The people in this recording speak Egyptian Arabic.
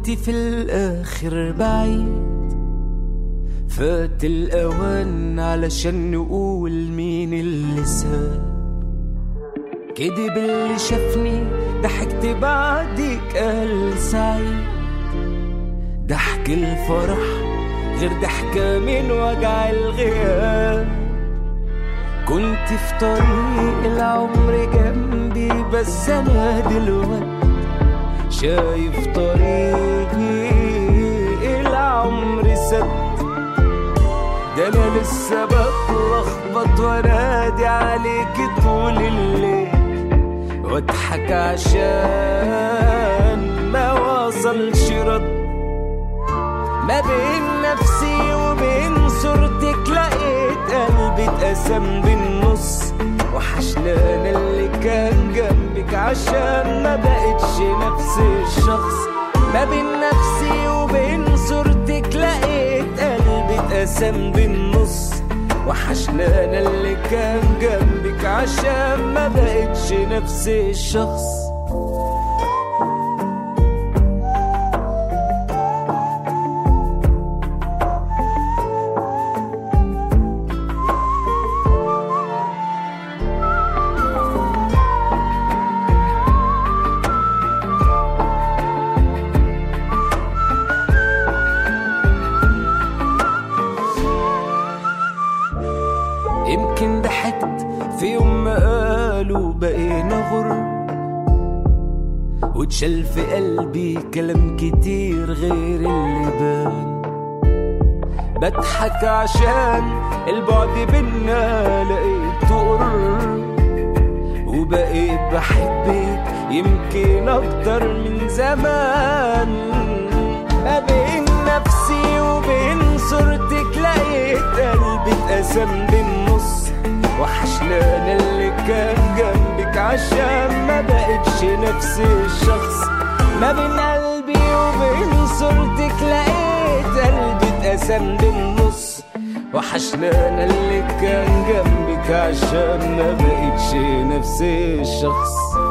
كنت في الآخر بعيد فات الأوان علشان نقول مين اللي ساب كدب اللي شافني ضحكت بعدك قال سعيد ضحك الفرح غير ضحكة من وجع الغياب كنت في طريق العمر جنبي بس أنا دلوقتي شايف طريقي العمر سد ده انا لسه بتلخبط وانادي عليك طول الليل واضحك عشان ما وصلش رد ما بين نفسي وبين صورتك لقيت قلبي اتقسم بالنص وحشنا انا اللي كان جنبك عشان ما بقتش نفس الشخص ما بين نفسي وبين صورتك لقيت قلبي اتقسم بالنص وحشنا انا اللي كان جنبك عشان ما بقتش نفس الشخص يمكن ضحكت في يوم ما قالوا بقينا غر واتشال في قلبي كلام كتير غير اللي بان بضحك عشان البعد بينا لقيته قرب وبقيت بحبك يمكن اكتر من زمان ما بين نفسي وبين صورتك لقيت قلبي اتقسم بالنص وحشنا انا اللي كان جنبك عشان ما بقتش نفس الشخص ما بين قلبي وبين صورتك لقيت قلبي اتقسم بالنص وحشنا انا اللي كان جنبك عشان ما بقتش نفس الشخص